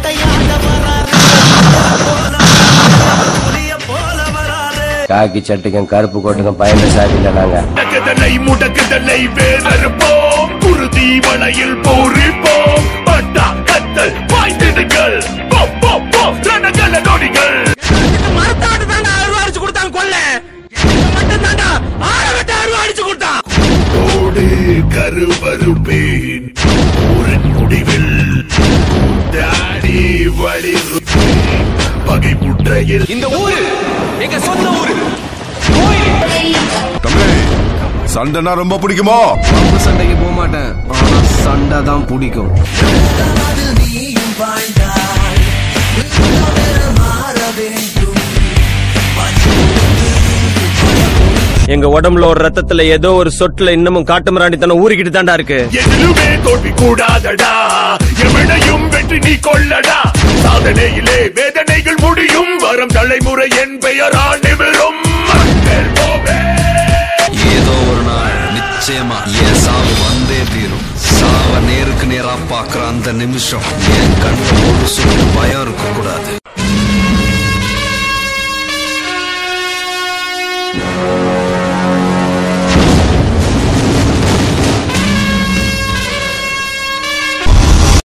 வேட்டையாட வராரு புலிய போல வராரு காக்கி சட்டுக்கும் கருப்பு கோட்டுக்கும் பயந்த சாதியில நாங்க முடக்குதலை முடக்குதலை வேறறுப்போம் குருதி வளையில் போரிப்போம் பட்டா கத்தல் பாய்ந்திடுங்கள் போ போ போ ரணகல நொடிகள் மரத்தாட்டு தாண்டா அருவா அடிச்சு கொடுத்தாங்க கொல்ல மட்டும் தாண்டா ஆற விட்டு அருவா அடிச்சு கொடுத்தான் ஓடு கருவறுப்பேன் ஊரின் முடிவில் தாடி வழிருப்பேன் பகை முற்றையில் இந்த ஊரு எங்க சொந்த ஊரு தம்பி சண்டைனா ரொம்ப பிடிக்குமோ பம்பு சண்டைக்கு போக மாட்டேன் ஆனா சண்டை தான் பிடிக்கும் அதில் நீயும் வாழ்ந்தாய் உன்னோடு மாற வேண்டும் எங்க உடம்புல ஒரு ரத்தத்துல ஏதோ ஒரு சொட்டுல இன்னமும் காட்டு மிராண்டித்தனம் ஊறிக்கிட்டு தாண்டா இருக்கு எதிலுமே தோல்வி கூடாதடா எவனையும் வெற்றி நீ கொள்ளடா சாதனையிலே வேதனைகள் முடியும் வரும் தலைமுறை என் பெயரால் நிமிரும் மக்கள் போவே ஏதோ ஒரு நாள் நிச்சயமா என் சாவு வந்தே தீரும் சாவ நேருக்கு நேரா பாக்குற அந்த நிமிஷம் என் கண்ணுல ஒரு சொட்டு பயம் இருக்க கூடாது